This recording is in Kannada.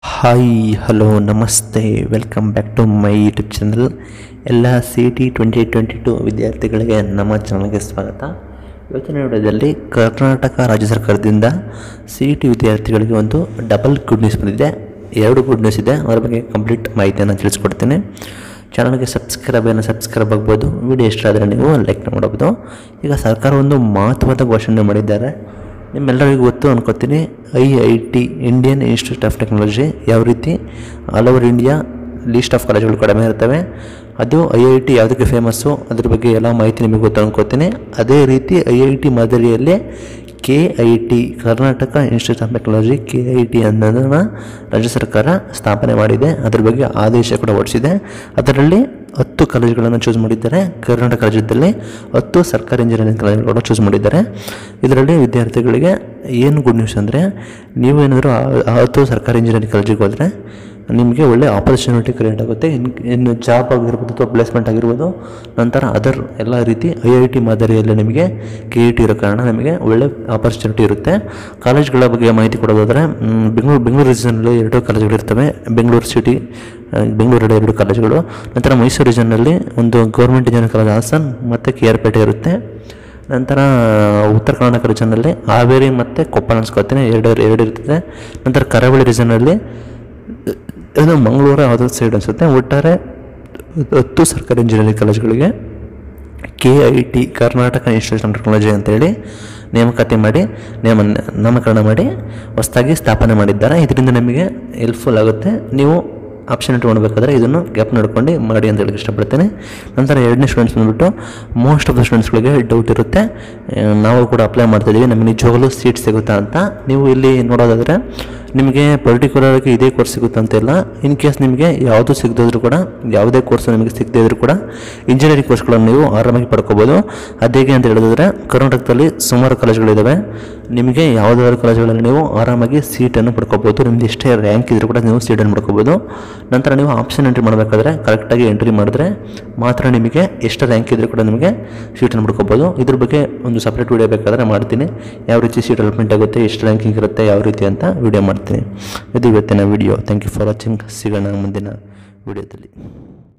ಹಾಯ್ ಹಲೋ ನಮಸ್ತೆ welcome back to my YouTube channel ಎಲ್ಲ C T twenty twenty two ವಿದ್ಯಾರ್ಥಿಗಳಿಗೆ ನಮ್ಮ ಚಾನಲ್ಗೆ ಸ್ವಾಗತ ಇವತ್ತಿನ ವಿಡಿಯೋದಲ್ಲಿ ಕರ್ನಾಟಕ ರಾಜ್ಯ ಸರ್ಕಾರದಿಂದ ಸಿ ಟಿ ವಿದ್ಯಾರ್ಥಿಗಳಿಗೆ ಒಂದು ಡಬಲ್ ಗುಡ್ ನ್ಯೂಸ್ ಬಂದಿದೆ ಎರಡು ಗುಡ್ ನ್ಯೂಸ್ ಇದೆ ಅದರ ಬಗ್ಗೆ ಕಂಪ್ಲೀಟ್ ಮಾಹಿತಿಯನ್ನು ತಿಳಿಸ್ಕೊಡ್ತೀನಿ ಚಾನಲ್ಗೆ ಸಬ್ಸ್ಕ್ರೈಬ್ ಏನೋ ಸಬ್ಸ್ಕ್ರೈಬ್ ಆಗ್ಬೋದು ವಿಡಿಯೋ ಇಷ್ಟ ಆದರೆ ನೀವು ಲೈಕ್ ಮಾಡಬಹುದು ಈಗ ಸರ್ಕಾರ ಒಂದು ಮಹತ್ವದ ಘೋಷಣೆ ಮಾಡಿದ್ದಾರೆ ನಿಮ್ಮೆಲ್ಲರಿಗೂ ಗೊತ್ತು ಅನ್ಕೋತೀನಿ I I T Indian Institute of Technology ಯಾವ ರೀತಿ all over India least of ಕಾಲೇಜುಗಳು ಕಡಿಮೆ ಇರ್ತವೆ ಅದು ಐ ಐ ಟಿ ಯಾವುದಕ್ಕೆ ಫೇಮಸ್ಸು ಅದ್ರ ಬಗ್ಗೆ ಎಲ್ಲ ಮಾಹಿತಿ ನಿಮಗೆ ಗೊತ್ತು ಅನ್ಕೋತೀನಿ ಅದೇ ರೀತಿ ಐ ಐ ಟಿ ಮಾದರಿಯಲ್ಲೇ K I T Karnataka Institute of Technology K I T ಅನ್ನೋದನ್ನು ರಾಜ್ಯ ಸರ್ಕಾರ ಸ್ಥಾಪನೆ ಮಾಡಿದೆ ಅದ್ರ ಬಗ್ಗೆ ಆದೇಶ ಕೂಡ ಹೊರಡಿಸಿದೆ ಅದರಲ್ಲಿ ಹತ್ತು ಕಾಲೇಜುಗಳನ್ನು ಚೂಸ್ ಮಾಡಿದ್ದಾರೆ ಕರ್ನಾಟಕ ರಾಜ್ಯದಲ್ಲಿ ಹತ್ತು ಸರ್ಕಾರಿ ಇಂಜಿನಿಯರಿಂಗ್ ಕಾಲೇಜುಗಳನ್ನು ಚೂಸ್ ಮಾಡಿದ್ದಾರೆ ಇದರಲ್ಲಿ ವಿದ್ಯಾರ್ಥಿಗಳಿಗೆ ಏನು ಗುಡ್ ನ್ಯೂಸ್ ಅಂದರೆ ನೀವು ಏನಾದರೂ ಆ- ಆ ಹತ್ತು ಸರ್ಕಾರಿ ಇಂಜಿನಿಯರಿಂಗ್ ಕಾಲೇಜಿಗೆ ಹೋದರೆ ನಿಮಗೆ ಒಳ್ಳೆ ಆಪರ್ಚುನಿಟಿ ಕ್ರಿಯೇಟ್ ಆಗುತ್ತೆ ಇನ್ ಇನ್ನು ಜಾಬ್ ಆಗಿರ್ಬೋದು ಅಥವಾ ಪ್ಲೇಸ್ಮೆಂಟ್ ಆಗಿರ್ಬೋದು ನಂತರ ಅದರ್ ಎಲ್ಲ ರೀತಿ ಐ ಐ ಟಿ ಮಾದರಿಯಲ್ಲಿ ನಿಮಗೆ ಕೆ ಐ ಟಿ ಇರೋ ಕಾರಣ ನಿಮಗೆ ಒಳ್ಳೆ ಆಪರ್ಚುನಿಟಿ ಇರುತ್ತೆ ಕಾಲೇಜ್ಗಳ ಬಗ್ಗೆ ಮಾಹಿತಿ ಕೊಡೋದಾದರೆ ಮ್, ಬೆಂಗಳೂರು ಬೆಂಗಳೂರು ರೀಜನಲ್ಲಿ ಎರಡು ಕಾಲೇಜುಗಳು ಇರ್ತವೆ ಬೆಂಗಳೂರು ಸಿಟಿ ಬೆಂಗಳೂರಲ್ಲಿ ಎರಡು ಕಾಲೇಜುಗಳು ನಂತರ ಮೈಸೂರು ರೀಜನ್ನಲ್ಲಿ ಒಂದು ಗೌರ್ಮೆಂಟ್ ಇಂಜಿನಿಯರಿಂಗ್ ಕಾಲೇಜ್ ಹಾಸನ್ ಮತ್ತು ಕೆ ಆರ್ ಪೇಟೆ ಇರುತ್ತೆ ನಂತರ ಉತ್ತರ ಕರ್ನಾಟಕ ರೀಜನ್ನಲ್ಲಿ ಹಾವೇರಿ ಮತ್ತು ಕೊಪ್ಪಳ ಅನ್ಸ್ಕೊತೀನಿ ಎರಡು ಎರಡು ಇರ್ತದೆ ನಂತರ ಕರಾವಳಿ ರೀಜನ್ನಲ್ಲಿ ಇದು ಮಂಗಳೂರು ಯಾವುದೋ ಸೈಡ್ ಅನಿಸುತ್ತೆ ಒಟ್ಟಾರೆ ಹತ್ತು ಸರ್ಕಾರಿ ಇಂಜಿನಿಯರಿಂಗ್ ಕಾಲೇಜುಗಳಿಗೆ K I T Karnataka Institute of Technology ಅಂತೇಳಿ ನೇಮಕಾತಿ ಮಾಡಿ ನೇಮ ನಾಮಕರಣ ಮಾಡಿ ಹೊಸದಾಗಿ ಸ್ಥಾಪನೆ ಮಾಡಿದ್ದಾರೆ ಇದರಿಂದ ನಮಗೆ ಹೆಲ್ಪ್ಫುಲ್ ಆಗುತ್ತೆ ನೀವು ಆಪ್ಷನ್ ಇಟ್ಕೊಳ್ಬೇಕಾದ್ರೆ ಇದನ್ನು ಗ್ಯಾಪ್ ನೋಡ್ಕೊಂಡು ಮಾಡಿ ಅಂತ ಹೇಳಕ್ಕೆ ಇಷ್ಟಪಡ್ತೇನೆ ನಂತರ ಎರಡನೇ ಸ್ಟೂಡೆಂಟ್ಸ್ ಬಂದ್ಬಿಟ್ಟು ಮೋಸ್ಟ್ ಆಫ್ ದ ಸ್ಟೂಡೆಂಟ್ಸ್ಗಳಿಗೆ ಡೌಟ್ ಇರುತ್ತೆ ಆ, ನಾವು ಕೂಡ ಅಪ್ಲೈ ಮಾಡ್ತಾಯಿದ್ದೀವಿ ನಮಗೆ ನಿಜವಾಗಲೂ ಸೀಟ್ ಸಿಗುತ್ತಾ ಅಂತ ನೀವು ಇಲ್ಲಿ ನೋಡೋದಾದರೆ ನಿಮಗೆ ಪರ್ಟಿಕ್ಯುಲರ್ ಆಗಿ ಇದೇ ಕೋರ್ಸ್ ಸಿಗುತ್ತೆ ಅಂತ ಇಲ್ಲ ಇನ್ ಕೇಸ್ ನಿಮಗೆ ಯಾವುದು ಸಿಗದಿದ್ರು ಕೂಡ ಯಾವುದೇ ಕೋರ್ಸ್ ನಿಮಗೆ ಸಿಗದೇ ಇದ್ರೂ ಕೂಡ ಇಂಜಿನಿಯರಿಂಗ್ ಕೋರ್ಸ್ಗಳನ್ನು ನೀವು ಆರಾಮಾಗಿ ಪಡ್ಕೋಬೋದು ಅದೇಗೆ ಅಂತ ಹೇಳಿದ್ರೆ ಕರ್ನಾಟಕದಲ್ಲಿ ಸುಮಾರು ಕಾಲೇಜುಗಳಿದ್ದಾವೆ ನಿಮಗೆ ಯಾವುದಾದ್ರು ಕಾಲೇಜುಗಳಲ್ಲಿ ನೀವು ಆರಾಮಾಗಿ ಸೀಟನ್ನು ಪಡ್ಕೋಬೋದು ನಿಮ್ದು ಎಷ್ಟೇ ರ್ಯಾಂಕ್ ಇದ್ರೂ ಕೂಡ ನೀವು ಸೀಟನ್ನು ಪಡ್ಕೋಬೋದು ನಂತರ ನೀವು ಆಪ್ಷನ್ ಎಂಟ್ರಿ ಮಾಡಬೇಕಾದ್ರೆ ಕರೆಕ್ಟಾಗಿ ಎಂಟ್ರಿ ಮಾಡಿದ್ರೆ ಮಾತ್ರ ನಿಮಗೆ ಎಷ್ಟು ರ್ಯಾಂಕ್ ಇದ್ರೂ ಕೂಡ ನಿಮಗೆ ಸೀಟನ್ನು ಪಡ್ಕೋಬೋದು ಇದ್ರ ಬಗ್ಗೆ ಒಂದು ಸಪ್ರೇಟ್ ವಿಡಿಯೋ ಬೇಕಾದರೆ ಮಾಡ್ತೀನಿ ಯಾವ ರೀತಿ ಸೀಟ್ ಡೆವಲಪ್ಮೆಂಟ್ ಆಗುತ್ತೆ ಎಷ್ಟು ರ್ಯಾಂಕಿಂಗ್ ಇರುತ್ತೆ ಯಾವ ರೀತಿ ಅಂತ ವಿಡಿಯೋ ಮಾಡ್ತೀನಿ ಇದು ಇವತ್ತಿನ video thank you for watching ಸಿಗೋಣ ಮುಂದಿನ ವಿಡಿಯೋದಲ್ಲಿ